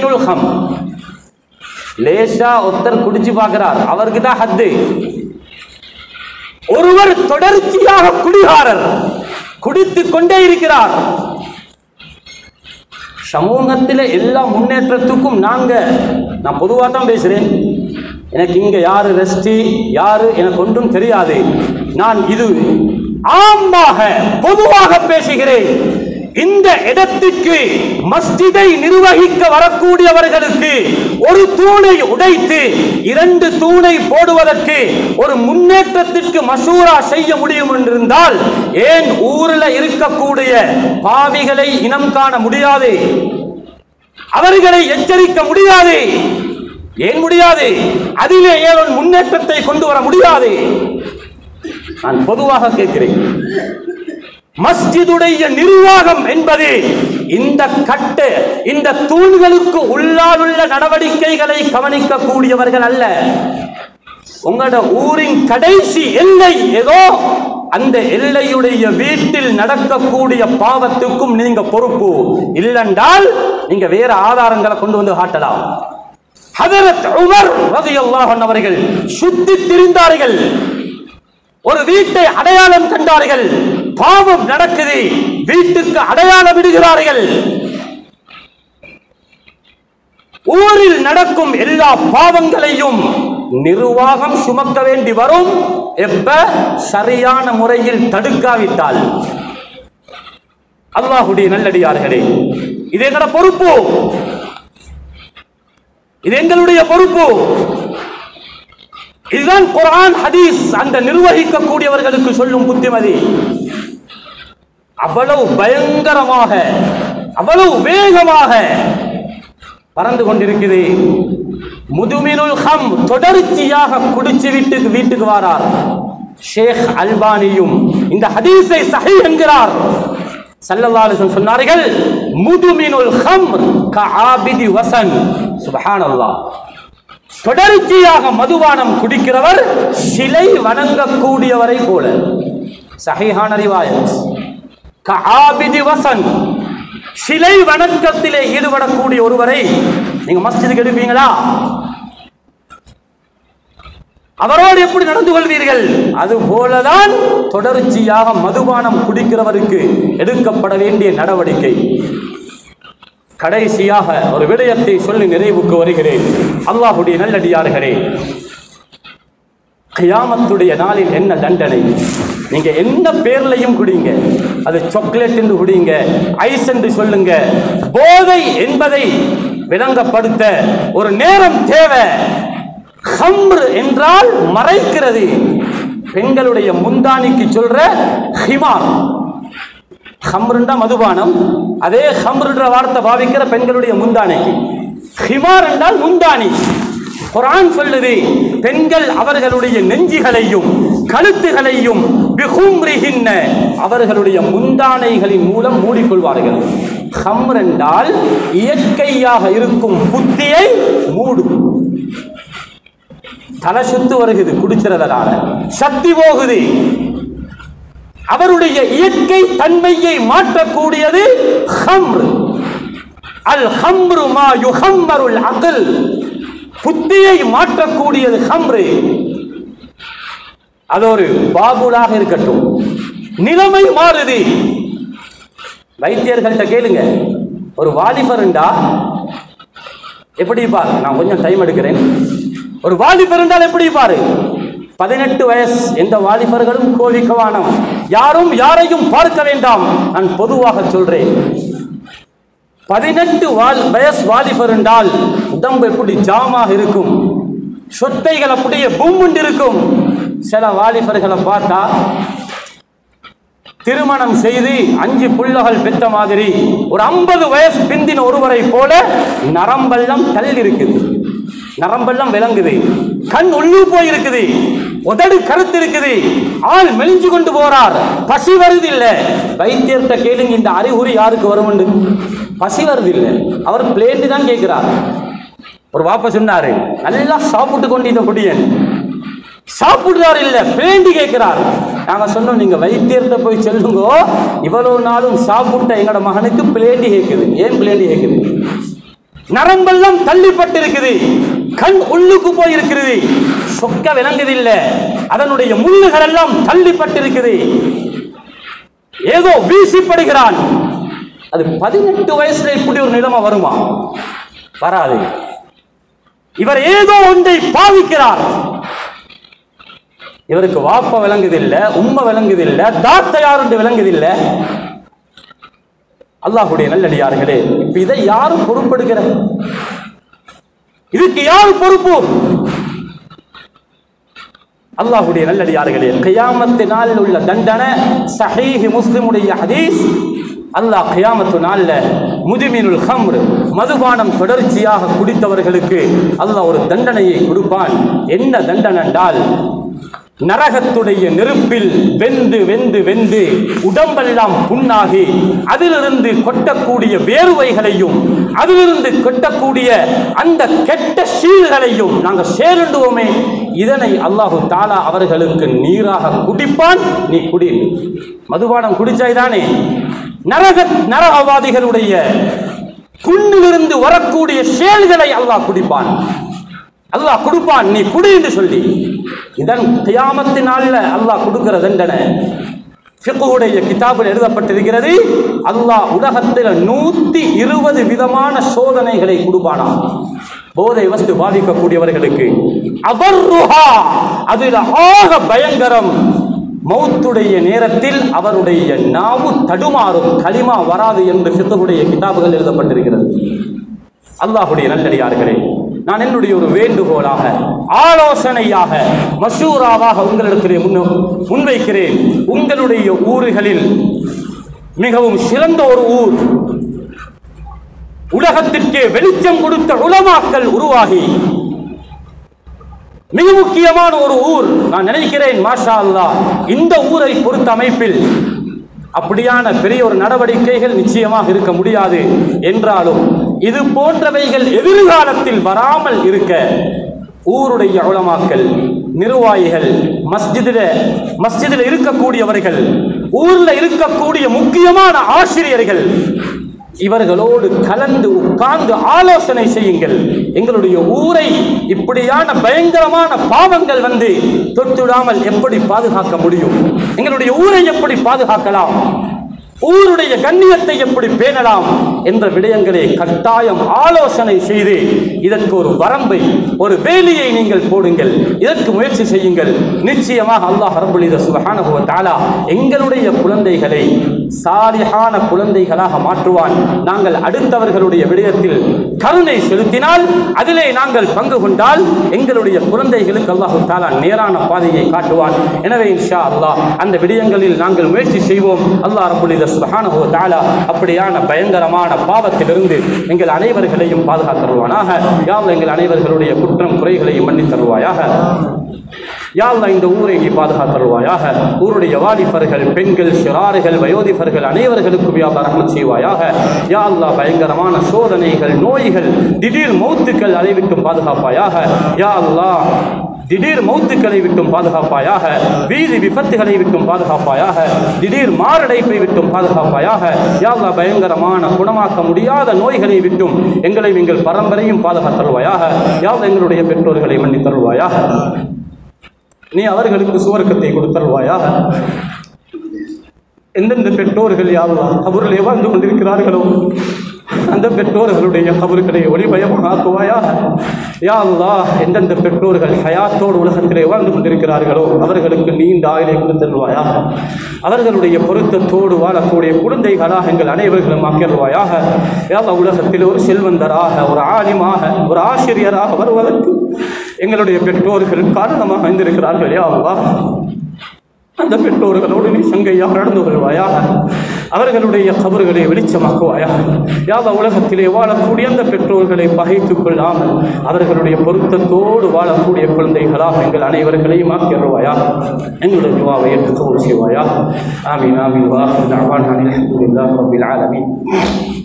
முதுமினுல் ஹம் லேசா ஒருத்தர் குடிச்சு பார்க்கிறார் அவருக்கு தான் ஹத்து ஒருவர் தொடர்ச்சியாக குடிகாரர் குடித்துக் கொண்டே இருக்கிறார் சமூகத்தில் எல்லா முன்னேற்றத்துக்கும் நாங்க நான் பொதுவாக தான் பேசுறேன் எனக்கு இங்க யாரு ரெஸ்டி யாரு எனக்கு ஒன்றும் தெரியாது நான் இது ஆமாக பொதுவாக பேசுகிறேன் இந்த இடத்துக்கு மஸ்ஜிதை நிர்வகிக்க வரக்கூடியவர்களுக்கு ஒரு தூணை உடைத்து இரண்டு தூணை போடுவதற்கு ஒரு முன்னேற்றத்திற்கு மசூரா செய்ய முடியும் என்றிருந்தால் ஏன் ஊரில் இருக்கக்கூடிய பாவிகளை இனம் காண முடியாது அவர்களை எச்சரிக்க முடியாது ஏன் முடியாது அதிலே ஏன் ஒரு முன்னேற்றத்தை கொண்டு வர முடியாது நான் பொதுவாக கேட்கிறேன் மஸ்ஜிதுடைய நிர்வாகம் என்பது இந்த கட்டு இந்த தூண்களுக்கு உள்ளாலுள்ள நடவடிக்கைகளை கவனிக்கக்கூடியவர்கள் அல்ல உங்களோட ஊரின் கடைசி எல்லை ஏதோ அந்த எல்லையுடைய வீட்டில் நடக்கக்கூடிய பாவத்துக்கும் நீங்க பொறுப்பு இல்லென்றால் நீங்க வேற ஆதாரங்களை கொண்டு வந்து காட்டலாம் ஹதரத் உமர் ரலியல்லாஹு அன்ஹு அவர்கள் சுத்தி திரிந்தார்கள் ஒரு வீட்டை அடையாளம் கண்டார்கள் பாவம் நடக்குது வீட்டுக்கு அடையாளம் இடுகிறார்கள் ஊரில் நடக்கும் எல்லா பாவங்களையும் நிர்வாகம் சுமக்க வேண்டி வரும் எப்ப சரியான முறையில் தடுக்காவிட்டால் அல்லாஹுடைய நல்லடியார்களே இது எங்கட பொறுப்பு இது எங்களுடைய பொறுப்பு இதுதான் குர்ஆன் ஹதீஸ் அந்த நிர்வகிக்கக்கூடியவர்களுக்கு சொல்லும் புத்திமதி அவ்வளவு பயங்கரமாக அவ்வளவு வேகமாக பறந்து கொண்டிருக்குது முதுமினுல் ஹம் தொடர்ச்சியாக குடிச்சு வீட்டுக்கு வீட்டுக்கு வாரார் ஷேக் அல்பானியும் இந்த ஹதீஸை சஹி என்கிறார் ஸல்லல்லாஹு அலைஹி வஸல்லம் சொன்னார்கள் முதுமினுல் ஹம் கஆபிதி வசன் சுப்ஹானல்லாஹ் தொடர்ச்சியாக மதுபானம் குடிக்கிறவர் சிலை வணங்கக்கூடியவரை போல சஹீஹான ரிவாயத் கஆபிதி வசன் சிலை வணக்கத்திலே ஈடுபடக்கூடிய ஒருவரை நீங்க மஸ்ஜிதுக்கு எடுப்பீங்களா அவரோடு எப்படி நடந்து கொள்வீர்கள் அது போலதான் தொடர்ச்சியாக மதுபானம் குடிக்கிறவருக்கு எடுக்கப்பட வேண்டிய நடவடிக்கை கடைசியாக ஒரு விடயத்தை சொல்லி நிறைவுக்கு வருகிறேன் அல்லாஹுடைய நல்லடியார்களே கியாமத்துடைய நாளில் என்ன தண்டனை நீங்க என்ன பேர்லையும் குடிங்க அது சாக்லேட் என்று குடிங்க ஐஸ் என்று சொல்லுங்க போதை என்பதை விளங்கப்படுத்த ஒரு நேரம் தேவை ஹம்ர் என்றால் மறைக்கிறது பெண்களுடைய முந்தானிக்கு சொல்ற ஹிமார் ஹம்ருண்டா மதுபானம் அதே ஹம்ருன்ற வார்த்தை பாவிக்கிற பெண்களுடைய முந்தானைக்கு ஹிமார் என்றால் முந்தானி குர்ஆன் சொல்லுது பெண்கள் அவர்களுடைய நெஞ்சிகளையும் கழுத்துகளையும் பிஹும்ரிஹின்ன அவர்களுடைய முந்தானைகளின் மூலம் மூடிக்கொள்வார்கள் ஹம்ர் என்றால் இயற்கையாக இருக்கும் புத்தியை மூடும் தலை சுத்து வருகுது குடிச்சிறதனால சக்தி போகுது அவருடைய இயற்கை தன்மையை மாற்றக்கூடியது ஹம்ர் அல் ஹம்ரு மா யுஹம்மருல் அகல் புத்தியை மாற்றக்கூடியது ஹம்ரு அது ஒரு பாபுலாக இருக்கட்டும் நிலைமை மாறுது வைத்தியர்கள்ட்ட கேளுங்க ஒரு வாலிபருண்டா எப்படி பார் நான் கொஞ்சம் டைம் எடுக்கிறேன் ஒரு வாலிபர் என்றால் எப்படி பாரு பதினெட்டு வயசு எந்த வாலிபர்களும் கோவிக்கவானம் யாரும் யாரையும் பார்க்க வேண்டாம் நான் பொதுவாக சொல்றேன் பதினெட்டு வால் வயசு வாலிபர் என்றால் உடம்பு எப்படி ஜாமாக இருக்கும் சொத்தைகள் அப்படியே பூமுண்டு இருக்கும் சில வாலிபர்களை பார்த்தா திருமணம் செய்து அஞ்சு புள்ளகள் பெற்ற மாதிரி ஒரு ஐம்பது வயசு பிந்தின ஒருவரை போல நரம்பெல்லாம் தள்ளி இருக்குது நரம்பெல்லாம் விளங்குது கண் உள்ளு போய் இருக்குது உதடு கருத்து இருக்குது ஆள் மெலிஞ்சு கொண்டு போறார் பசி வருது இல்ல வைத்தியர்கிட்ட கேளுங்க இந்த அறிகுறி யாருக்கு வருமுண்டு பசி வருது இல்ல அவர் பிளேட்டு தான் கேட்கிறார் ஒரு வாப்ப சொன்னாரு நல்லா சாப்பிட்டு கொண்டு இந்த குடியன் சாப்பிடுறார் இல்ல பேண்டி கேட்கிறார் நாங்க சொன்னோம் நீங்க வைத்தியர்கிட்ட போய் சொல்லுங்க இவ்வளவு நாளும் சாப்பிட்ட எங்கட மகனுக்கு பிளேண்டி கேட்குது ஏன் பிளேண்டி கேட்குது நரம்பெல்லாம் தள்ளிப்பட்டிருக்குது கண் உள்ளுக்கு போயிருக்கிறது சொக்க விளங்குதில்லை அதனுடைய முள்ளுகள் எல்லாம் தள்ளிப்பட்டிருக்குது ஏதோ வீசிப்படுகிறான் அது பதினெட்டு வயசுல இப்படி ஒரு நிலைமை வருமா வராது இவர் ஏதோ ஒன்றை பாவிக்கிறார் இவருக்கு வாப்ப விளங்குதில்லை உண்மை விளங்குதில்லை தாத்த யாருண்டு விளங்குதில்லை அல்லாஹுடைய நல்லடியார்களே இப்ப இதை யாரும் பொறுப்பெடுக்கிற இதுக்கு யார் பொறுப்பு அல்லாஹுடைய நல்லடியார்களே கியாமத்து நாளில் உள்ள தண்டனை சஹீஹ் முஸ்லிமுடைய ஹதீஸ் அல்லாஹ் கியாமத்து நாள்ல முதுமினுல் ஹம்ர் மதுபானம் தொடர்ச்சியாக குடித்தவர்களுக்கு அல்லாஹ் ஒரு தண்டனையை கொடுப்பான் என்ன தண்டனை என்றால் நரகத்துடைய நெருப்பில் வெந்து வெந்து வெந்து உடம்பெல்லாம் புண்ணாகி அதிலிருந்து கொட்டக்கூடிய வேர்வைகளையும் அதிலிருந்து கொட்டக்கூடிய அந்த கெட்ட சீல்களையும் நாங்கள் சேருண்டுவோமே இதனை அல்லாஹு தாலா அவர்களுக்கு நீராக குடிப்பான் நீ குடி மதுபானம் குடிச்சாய்தானே நரக நரகவாதிகளுடைய குன்னிலிருந்து வரக்கூடிய செயல்களை அல்லாஹ் குடிப்பான் அல்லாஹ் கொடுப்பான் நீ குடி என்று சொல்லி இதன் கியாமத்து நாள்ல அல்லாஹ் கொடுக்கிற தண்டனை ஃபிக்குடைய கிதாபில் எழுதப்பட்டிருக்கிறது அல்லாஹ் உலகத்தில் நூத்தி இருபது விதமான சோதனைகளை கொடுப்பானாம் போதை வஸ்து பாதிக்கக்கூடியவர்களுக்கு அவர்ருஹா அதில் ஆக பயங்கரம் மௌத்துடைய நேரத்தில் அவருடைய நாவு தடுமாறும் களிமா வராது என்று ஃபிக்குடைய கிதாபுகள் எழுதப்பட்டிருக்கிறது அல்லாஹுடைய நல்லடியார்களே நான் என்னுடைய ஒரு வேண்டுகோளாக ஆலோசனையாக மசூராவாக உங்களிடத்திலே முன் முன்வைக்கிறேன் உங்களுடைய ஊர்களில் மிகவும் சிறந்த ஒரு ஊர் உலகத்திற்கே வெளிச்சம் கொடுத்த உலமாக்கள் உருவாகி மிக முக்கியமான ஒரு ஊர் நான் நினைக்கிறேன் மாஷா அல்லாஹ் இந்த ஊரை பொறுத்த அமைப்பில் அப்படியான பெரிய ஒரு நடவடிக்கைகள் நிச்சயமாக இருக்க முடியாது என்றாலும் இது போன்றவைகள் எதிர்காலத்தில் வராமல் இருக்க ஊருடைய உலமாக்கள் நிர்வாகிகள் மஸ்ஜிதில் மஸ்ஜிதில் இருக்கக்கூடியவர்கள் ஊர்ல இருக்கக்கூடிய முக்கியமான ஆசிரியர்கள் இவர்களோடு கலந்து உட்கார்ந்து ஆலோசனை செய்யுங்கள் எங்களுடைய ஊரை இப்படியான பயங்கரமான பாவங்கள் வந்து தொட்டுடாமல் எப்படி பாதுகாக்க முடியும் எங்களுடைய ஊரை எப்படி பாதுகாக்கலாம் ஊருடைய கண்ணியத்தை எப்படி பேணலாம் என்ற விடயங்களை கட்டாயம் ஆலோசனை செய்து இதற்கு ஒரு வரம்பை ஒரு வேலியை நீங்கள் போடுங்கள் இதற்கு முயற்சி செய்யுங்கள் நிச்சயமாக அல்லாஹ் ரபுலித சுபஹானஹு வ தஆலா எங்களுடைய குழந்தைகளை சாலிஹான குழந்தைகளாக மாற்றுவான் நாங்கள் அடுத்தவர்களுடைய விடயத்தில் கருணை செலுத்தினால் அதிலே நாங்கள் பங்கு கொண்டால் எங்களுடைய குழந்தைகளுக்கு அல்லாஹு தாலா நேரான பாதையை காட்டுவான் எனவே இன்ஷா அல்லாஹ் அந்த விடயங்களில் நாங்கள் முயற்சி செய்வோம் அல்லாஹ் ரபுலித சுபஹானஹு வ தஆலா அப்படியான பயங்கரமான பாவத்திலிருந்து எங்கள் அனைவர்களையும் பாதுகாத்தருவானாக யாவ் எங்கள் அனைவர்களுடைய குற்றம் குறைகளையும் மன்னித் தருவாயாக யா அல்லாஹ் இந்த ஊரை நீ பாதுகாத்தருவாயாக ஊருடைய வாலிபர்கள் பெண்கள் சிறார்கள் வயோதிபர்கள் அனைவர்களுக்கும் யா அல்லாஹ் ரஹ்மத் செய்வாயாக யா அல்லாஹ் பயங்கரமான சோதனைகள் நோய்கள் திடீர் மௌத்துக்கள் அதை விட்டும் பாதுகாப்பாயாக யா அல்லாஹ் திடீர் மௌத்துக்களை விட்டும் பாதுகாப்பாயாக வீதி விபத்துகளை விட்டும் பாதுகாப்பாயாக திடீர் மாரடைப்பை விட்டும் பாதுகாப்பாயாக யா அல்லாஹ் பயங்கரமான குணமாக்க முடியாத நோய்களை விட்டும் எங்களையும் எங்கள் பரம்பரையும் பாதுகாத்தருவாயாக யா அல்லாஹ் எங்களுடைய பெற்றோர்களை மன்னித் தருவாயாக நீ அவர்களுக்கு சுவர்க்கத்தை கொடுத்தருவாயாக எந்தெந்த பெற்றோர்கள் யாரெல்லாம் கபூரிலே வாழ்ந்து கொண்டிருக்கிறார்களோ அந்த பெற்றோர்களுடைய கபறுகளை ஒளிபயமாக ஆக்குவாயாக யா அல்லாஹ் எந்தெந்த பெற்றோர்கள் ஹயாத்தோடு உலகத்திலே வாழ்ந்து கொண்டிருக்கிறார்களோ அவர்களுக்கு நீண்ட ஆயுளை கொடுத்தருவாயாக அவர்களுடைய பொருத்தத்தோடு வாழக்கூடிய குழந்தைகளாக எங்கள் அனைவர்களும் ஆக்கிடுவாயாக யா அல்லாஹ் உலகத்தில் ஒரு செல்வந்தராக ஒரு ஆலிமாக ஒரு ஆசிரியராக வருவதற்கு எங்களுடைய பெற்றோர்கள் காரணமாக அமைந்திருக்கிறார்கள் யா அல்லாஹ் அந்த பெற்றோர்களோடு நீ சங்கையாக நடந்து கொள்வாயாக அவர்களுடைய கபறுகளை வெளிச்சமாக்குவாயாக யாவ உலகத்திலே வாழக்கூடிய அந்த பெற்றோர்களை பகைத்துக் கொள்ளாமல் அவர்களுடைய பொருத்தத்தோடு வாழக்கூடிய குழந்தைகளாக எங்கள் அனைவர்களையும் ஆக்கிடுவாயா எங்களுடைய துவாவை ஏற்றுக்கவும் செய்வாயா ஆமீன் ஆமீன் வா அல்ஹம்துலில்லாஹி ரப்பில் ஆலமீன்